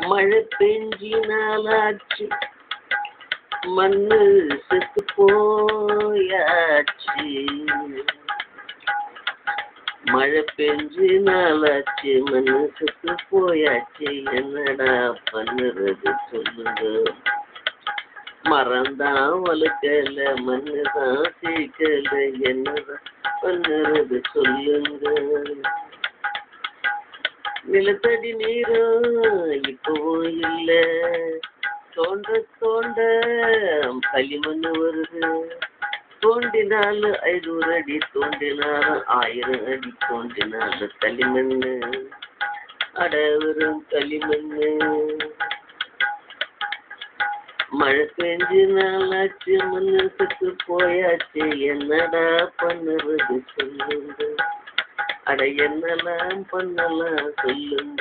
மழை பெஞ்சினாலாச்சு மண்ணு செத்து போயாச்சு மழை பெஞ்சு நாளாச்சு மண்ணு செத்து போயாச்சு என்னடா பண்ணுறது சொல்லுங்க மரம்தான் வலுக்கல மண்ணு தான் சீக்கல என்னதான் பண்ணுறது சொல்லுங்க நிலத்தடி நீரும் இப்பவும் இல்ல தோண்ட தோண்ட களிமண் வருது தோண்டினாலும் ஐநூறு அடி தோண்டினாலும் ஆயிரம் அடி தோண்டினாலும் களிமண்ணு அட வெறும் களிமண்ணு மழை பெஞ்சு நாளாச்சு மண்ணு செத்து போயாச்சு என்னடா பண்ணுறது சொல்லுங்க அட என்னெல்லாம் பண்ணலாம் சொல்லுங்க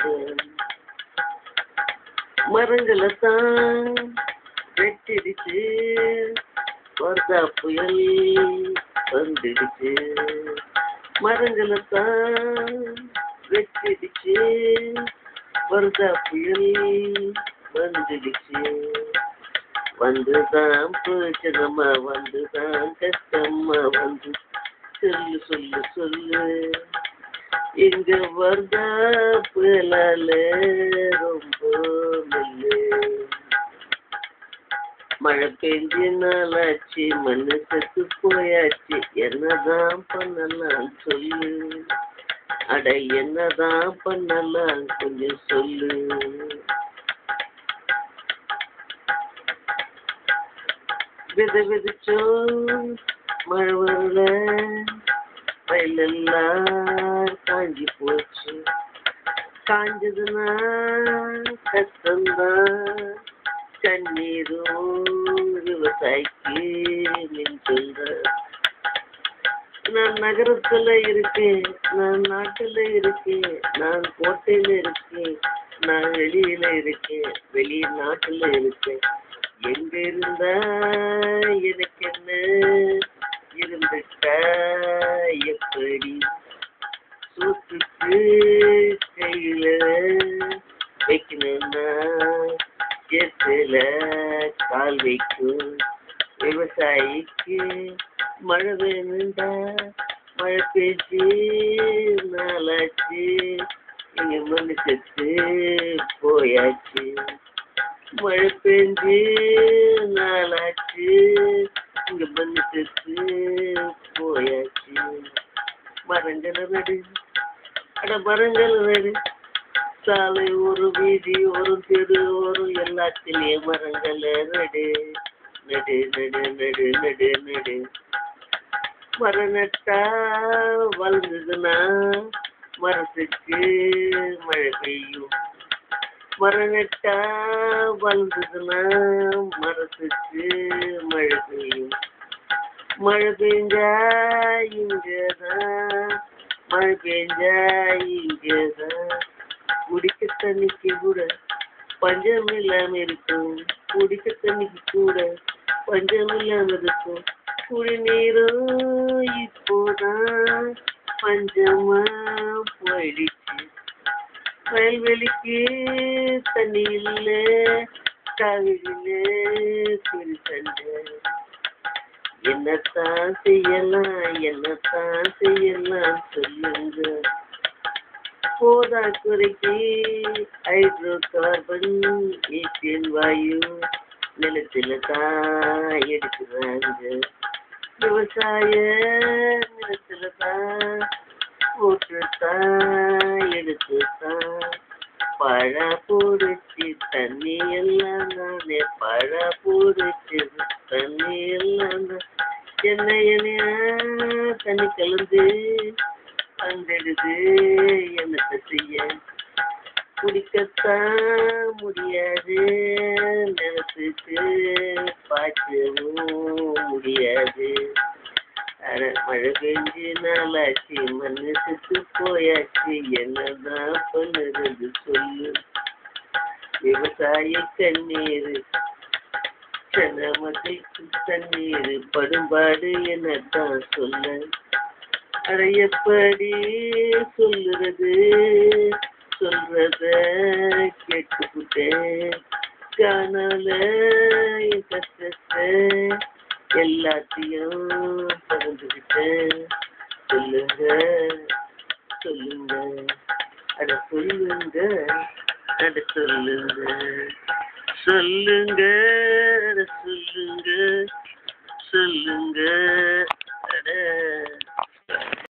மரங்களை தான் வெட்டிடுச்சு வருதா புயல் வந்துடுச்சு மரங்களை தான் வெட்டிடுச்சு வருதா புயல் வந்துடுச்சு வந்துதான் பிரச்சனமா வந்துதான் கஷ்டமா வந்து சொல்லு சொல்லு சொல்லு இங்க வருதா புயலால ரொம்ப மெல்லு மழை பெஞ்சு நாளாச்சு மண்ணு செத்து போயாச்சு என்னதான் பண்ணலாம் சொல்லு அட என்னதான் பண்ணலாம் கொஞ்சம் சொல்லு வித விதிச்சோம் மழை வரல வயலெல்லாம் காஞ்சி போச்சு காஞ்சதுன்னா கஷ்டம்தான் கண்ணீரும் விவசாயிக்கு மின் சொல்ற நான் நகரத்துல இருக்கேன் நான் நாட்டுல இருக்கேன் நான் கோட்டையில இருக்கேன் நான் வெளியில இருக்கேன் வெளி நாட்டுல இருக்கேன் எங்க இருந்தா எனக்கு என்ன இருந்துட்டா எப்படி சூத்துக்கு கையில வைக்கணும்னா சேத்துல கால் வைக்கும் விவசாயிக்கு மழை வேணுண்டா மழை பேச்சு நாளாச்சு இங்க மண்ணு செத்து போயாச்சு மழை பெஞ்சு நாளாச்சு இங்க மண்ணு செத்து போயாச்சு மரங்கள் நடு அட மரங்கள் நடு சாலை ஒரு வீதி ஒரு தெரு ஒரு எல்லாத்திலையும் மரங்கள் நடு நடு நடு நடு நடு நடு மரம் நட்டா வளர்ந்ததுன்னா மரத்துக்கு மழை பெய்யும் மரம் நட்டா வளர்ந்ததுன்னா மரத்துக்கு மழை பெய்யும் மழை பெஞ்சா இங்கதான் மழை பெஞ்சா இங்கதான் குடிக்க தண்ணிக்கு கூட பஞ்சம் இல்லாம இருக்கும் குடிக்க தண்ணிக்கு கூட பஞ்சம் இல்லாம இருக்கும் குடிநீரும் இப்போதான் பஞ்சமா போயிடுச்சு வயல்வெளிக்கு தண்ணி இல்ல காவிரியில பெரு சண்டை என்னத்தான் செய்யலாம் என்னத்தான் செய்யலாம் சொல்லுங்க போதா குறைக்கு ஹைட்ரோ கார்பன் ஈத்தேன் வாயு நிலத்துல தான் எடுக்கிறாங்க விவசாய நிலத்துல தான் போட்டு தான் எடுத்து தான் பழ போடுச்சு தண்ணி எல்லாம் தானே பழ போடுச்சு தண்ணி எல்லாம் தான் என்ன எண்ணெயா தண்ணி கலந்து வந்தெடுது என்னத்தை செய்ய குடிக்கத்தான் முடியாது நிலத்துக்கு பாய்ச்சவும் முடியாது அட மழை பெஞ்சு நாளாச்சு மண்ணு செத்து போயாச்சு என்னதான் பண்ணுறது சொல்லு விவசாய கண்ணீர் சென்ன மக்களுக்கு தண்ணீர் படும்பாடு என்னத்தான் சொல்ல அட எப்படி சொல்லுறது சொல்றத கேட்டுக்கிட்ட பகிர்ந்துக்கிட்டேன் காணல என் கஷ்டத்தை எல்லாத்தையும் பகிர்ந்துக்கிட்டேன் சொல்லுங்க சொல்லுங்க அட சொல்லுங்க அட சொல்லுங்க சொல்லுங்க அட சொல்லுங்க சொல்லுங்க